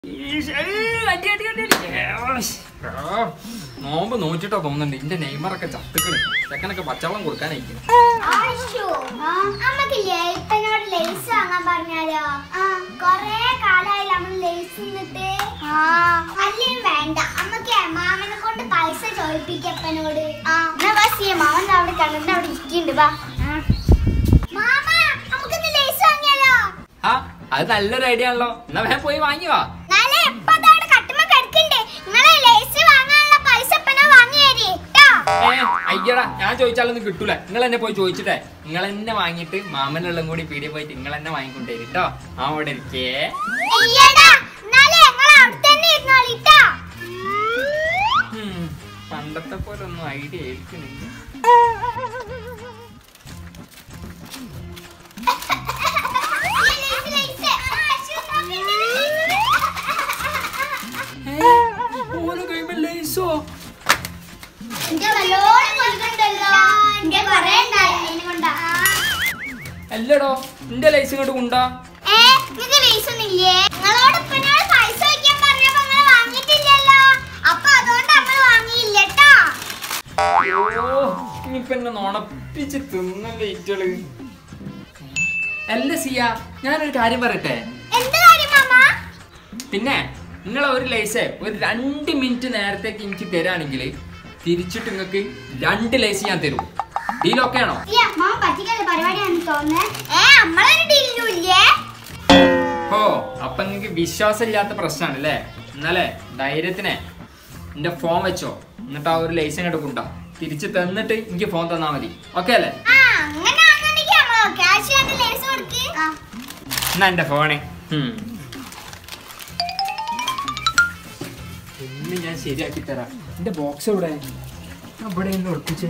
നോമ്പ് നോച്ചിട്ടോ തോന്നുന്നുണ്ട് എന്റെ നെയ്മറൊക്കെ ചത്തുക്കള് ചെക്കനൊക്കെ പച്ചവെള്ളം കൊടുക്കാനായിരിക്കും ആശു, അമ്മക്കില്ലേ ഇപ്പനോട് ലേസ് വാങ്ങാൻ പറഞ്ഞാലോ കൊറേ കാലായി നമ്മൾ ലേസ് തിന്നിട്ട് അല്ലേം വേണ്ട അമ്മക്ക് മാമനെ കൊണ്ട് പൈസ ചോദിപ്പിക്കപ്പനോട് മാമൻ അവിടെ കണ്ണിന്റെ അവിടെ ഇരിക്കുന്നുണ്ട് വാ മാമ നമുക്കിന്ന് ലേസ് വാങ്ങിയാലോ ആ അത് നല്ലൊരു ഐഡിയ ആണല്ലോ എന്നാ വേഗം പോയി വാങ്ങിയോ നാളെ എപ്പോ അതവിടെ കട്ടുമ്മ കിടക്കണ്ടേ നിങ്ങളെ ലേസ് വാങ്ങാനുള്ള പൈസ ഇപ്പനാ വാങ്ങി തരി ട്ടോ ഏ അയ്യടാ ഞാൻ ചോദിച്ചാലൊന്നും കിട്ടൂല നിങ്ങൾ എന്നെ പോയി ചോദിച്ചിട്ടേ നിങ്ങൾ എന്നെ വാങ്ങിയിട്ട് മാമനുള്ളും കൂടി പീടിയ പോയിട്ട് നിങ്ങൾ എന്നെ വാങ്ങിക്കൊണ്ടേ കേട്ടോ ആ അവിടെ ഇരിക്കേ ഇയ്യടാ, എന്നാലേ ഞങ്ങൾ അവിടെ തന്നെ ഇരുന്നോളി ട്ടോ. ഉം, പണ്ടത്തെ പോലെ ഒന്നും ഐഡിയ ഏൽക്കുന്നില്ല ലേസ്, ലേസ്. ആശു, നോക്കിയിട്ട് ഓരോ കഴിയുമ്പോ ലേസോ ഇന്റെ വല്ലോണം കൊണ്ടുണ്ടല്ലോ. ഇന്റെ കുറേ ഉണ്ടായി, അതിനെ കൊണ്ടാ. അല്ലടോ എന്റെ ലൈസ് ഇങ്ങോട്ട് കൊണ്ടാ ഏ, നിങ്ങക്ക് ലേസ് ഒന്നുമില്ലേ? നിങ്ങളോട് ഇപ്പനോട് പൈസ ചോദിക്കാൻ പറഞ്ഞപ്പോ നിങ്ങള് വാങ്ങിയിട്ടില്ലല്ലോ. അപ്പൊ അതുകൊണ്ട് നമ്മള് വാങ്ങിയില്ല ട്ടോ. ഓ ഇനിയിപ്പൊ എന്നെ നുണപ്പിച്ച് തിന്നല്ലേ ഇറ്റള് അല്ല സിയ ഞാനൊരു കാര്യം പറയട്ടെ എന്ത് കാര്യം മാമ? പിന്നെ നിങ്ങളെ ഒരു ലൈസ് ഒരു രണ്ട് മിനിറ്റ് നേരത്തേക്ക് എനിക്ക് തരാണെങ്കിൽ തിരിച്ചിട്ട് നിങ്ങൾക്ക് രണ്ട് ലൈസ് ഞാൻ തരും ഡീലൊക്കെ ആണോ ഇയ്യ, മാമ പറ്റിക്കല്ല പരിപാടിയാണെന്ന് തോന്നുന്നേ. ഏ, നമ്മളൊരു ഡീലിനും ഇല്ലേ? ഓ അപ്പൊ നിങ്ങൾക്ക് വിശ്വാസമില്ലാത്ത പ്രശ്നമാണ് അല്ലേ എന്നാലേ ധൈര്യത്തിനെ എന്റെ ഫോൺ വെച്ചോ എന്നിട്ട് ആ ഒരു ലൈസ് അങ്ങോട്ട് കൊണ്ടാ തിരിച്ച് തന്നിട്ട് എനിക്ക് ഫോൺ തന്നാ മതി ഓക്കെ അല്ലേ ആ, അങ്ങനെയാണെന്നുണ്ടെങ്കി നമ്മള് cash കണ്ട് ലേസ് കൊടുക്ക്. എന്നാ എന്റെ ഫോണ് ഇന്ന് ഞാൻ ശരിയാക്കി തരാം എന്റെ ബോക്സ് എവിടെ ഇവിടെ ഒന്ന് ഒളിപ്പിച്ചേ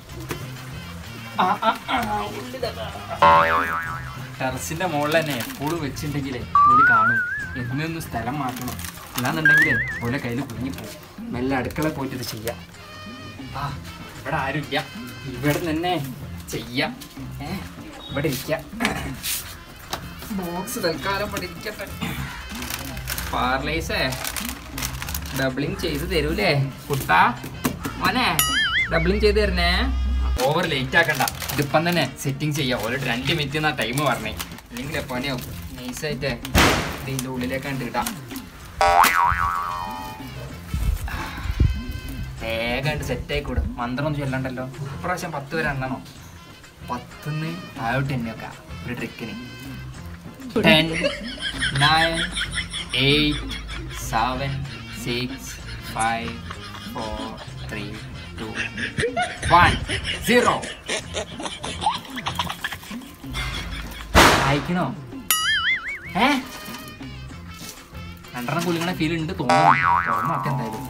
ടെറസിന്റെ മുകളിൽ തന്നെ എപ്പോഴും വെച്ചിട്ടുണ്ടെങ്കിലേ ഒരു കാണും എന്നൊന്ന് സ്ഥലം മാറ്റണം അല്ലാന്നുണ്ടെങ്കിലേ ഓലെ കയ്യിൽ കുഞ്ഞിപ്പോവും മെല്ലെ അടുക്കള പോയിട്ട് ഇത് ചെയ്യാം ആ ഇവിടെ ആരുമില്ല ഇവിടെ തന്നെ ചെയ്യാം ഏ ഇവിടെ ഇരിക്കാം ബോക്സ് തൽക്കാലം ഇവിടെ ഇരിക്കട്ടെ പാർലേസേ ഡബിളിങ് ചെയ്ത് തരൂലേ കുട്ടാ മോനെ ഡബിളിങ് ചെയ്ത് തരണേ ഓവർ ലേറ്റ് ആക്കണ്ട ഇതിപ്പം തന്നെ സെറ്റിംഗ് ചെയ്യാം ഓരോ രണ്ട് മിനിറ്റ് എന്നാ ടൈം പറഞ്ഞേ അല്ലെങ്കിൽ പണിയാവും നൈസായിട്ട് ഇതിൻ്റെ ഉള്ളിലേക്ക് കണ്ട് കിട്ടാം വേഗം സെറ്റ് ആയിക്കൂടും മന്ത്രം ചൊല്ലണ്ടല്ലോ ഇപ്രാവശ്യം പത്ത് വരെ എണ്ണണോ പത്തുന്ന് താഴോട്ട് എണ്ണയൊക്കെ ഒരു ട്രിക്കിന് ten nine eight seven six five four three two one zero അയക്കണോ ഏ രണ്ടെണ്ണം കുലിങ്ങണ ഫീൽ ഉണ്ട് തോന്നുന്നു തുറന്നോട്ടെ എന്തായാലും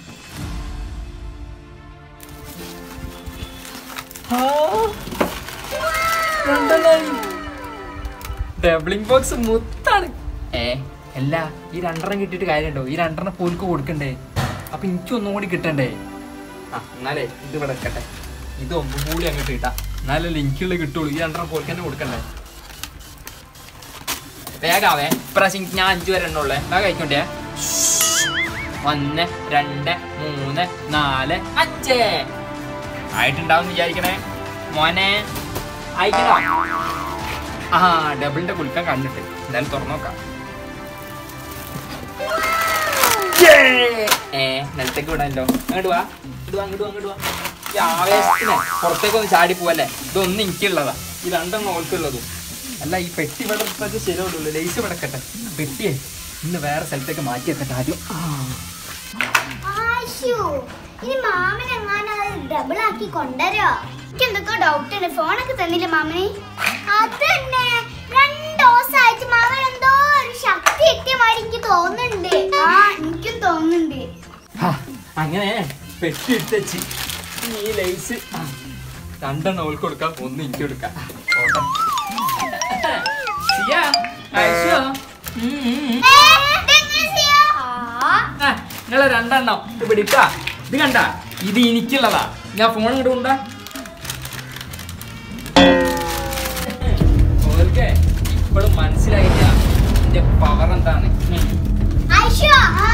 ഡബിളിംഗ് ബോക്സ് മുത്താണ് ഏ അല്ല ഈ രണ്ടെണ്ണം കിട്ടിയിട്ട് കാര്യമുണ്ടോ ഈ രണ്ടെണ്ണം പോൽക്ക് കൊടുക്കണ്ടേ അപ്പൊ എനിക്ക് ഒന്നും കൂടി കിട്ടണ്ടേ ആ എന്നാലേ ഇത് ഇവിടെ വെക്കട്ടെ ഇത് ഒന്നും കൂടി അങ്ങോട്ട് കിട്ടാം എന്നാലല്ലേ എനിക്കുള്ള കിട്ടുള്ളൂ ഈ രണ്ടെണ്ണം പോൽക്ക് തന്നെ കൊടുക്കണ്ടേ വേഗാവേ ഇപ്രാവശ്യം ഞാൻ അഞ്ചു വരെ എണ്ണുള്ളേ വേഗം കഴിക്കണ്ടേ ഒന്ന് രണ്ട് മൂന്ന് നാല് അഞ്ച് ആയിട്ടുണ്ടാവും വിചാരിക്കണേ മോനെ അയക്കണോ ആ ഡബിളിന്റെ കുലുക്കം കണ്ടിട്ട് എന്തായാലും തുറന്നു നോക്കാം ഏ നിലത്തേക്ക് വിടാനല്ലോ അങ്ങോട്ട് വാ ഇങ്ങോട്ട് വാ അങ്ങോട്ട് വാ അങ്ങോട്ട് വാ ഈ ആവേശത്തിന് പുറത്തേക്ക് ഒന്ന് ചാടി പോവല്ലേ ഇതൊന്നും എനിക്കുള്ളതാ ഈ രണ്ടെണ്ണം ഓൾക്കുള്ളതും അല്ല ഈ പെട്ടി ഇവിടെ ഇട്ടത് ശരിയുള്ളൂ ലേസ് വിടക്കട്ടെ പെട്ടിയെ ഇന്ന് വേറെ സ്ഥലത്തേക്ക് മാറ്റി വെക്കട്ടെ ആദ്യം ആ. ആശു, ഇനി മാമൻ എങ്ങാനും അത് ഡബിൾ ആക്കി കൊണ്ടുവരോ എനിക്ക് എന്തൊക്കെ ഡൗട്ട് ഉണ്ട് ഫോണൊക്കെ തന്നില്ലേ മാമന് അത് തന്നെ രണ്ട് ദിവസമായിട്ട് മാമൻ എന്തോ ഒരു ശക്തി കിട്ടിയ മാതിരി എനിക്ക് തോന്നുന്നുണ്ട് ആ എനിക്കും തോന്നുന്നുണ്ട് ഹാ, അങ്ങനെ പെട്ടി ഇട്ടച്ച് ഈ ലൈസ് രണ്ടെണ്ണം ഓൾക്ക് കൊടുക്കാം ഒന്ന് എനിക്ക് കൊടുക്കാം ഓട്ടെ. സിയ, ഐഷോ. ഉം, ഉം, ഉം. ഏ, ഇതെങ്ങനെ ചെയ്യാ? ആ, ആ, നിങ്ങളെ രണ്ടെണ്ണം ഇത് പിടിക്കാ ഇത് കണ്ട ഇത് എനിക്കുള്ളതാ ഞാൻ ഫോൺ ഇങ്ങോട്ട് കൊണ്ടാ ഓൽക്കെ ഇപ്പോഴും മനസ്സിലായില്ല എന്റെ പവർ എന്താണ് ഉം. ഐ ആശോ